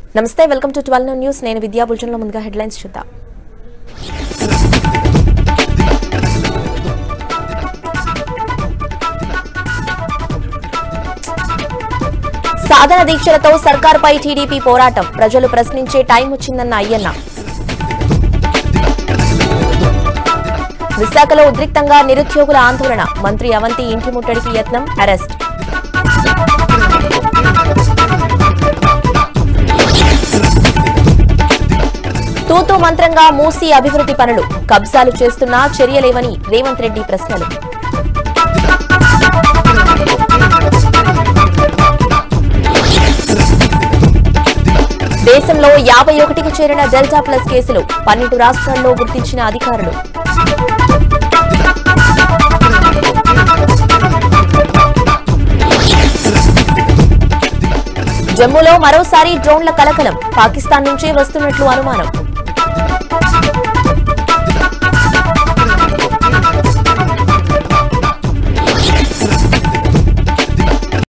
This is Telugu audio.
నమస్తే వెల్కమ్ టు ట్వెల్వ్ న్యూస్ నేను విద్యా బుల్జన్లో ముందుగా హెడ్లైన్స్ చూద్దాం సాధన దీక్షలతో సర్కార్పై టీడీపీ పోరాటం ప్రజలు ప్రశ్నించే టైం వచ్చిందన్న అయ్యన్న విశాఖలో ఉద్రిక్తంగా నిరుద్యోగుల ఆందోళన మంత్రి అవంతి ఇంటి ముట్టడికి యత్నం అరెస్ట్ తూతూ మంత్రంగా మూసి అభివృద్ధి పనులు కబ్జాలు చేస్తున్నా చర్యలేవని రేవంత్ రెడ్డి ప్రశ్నలు దేశంలో యాభై ఒకటికి చేరిన డెల్టా ప్లస్ కేసులు పన్నెండు రాష్ట్రాల్లో గుర్తించిన అధికారులు జమ్మూలో మరోసారి డ్రోన్ల కలకలం పాకిస్తాన్ నుంచే వస్తున్నట్లు అనుమానం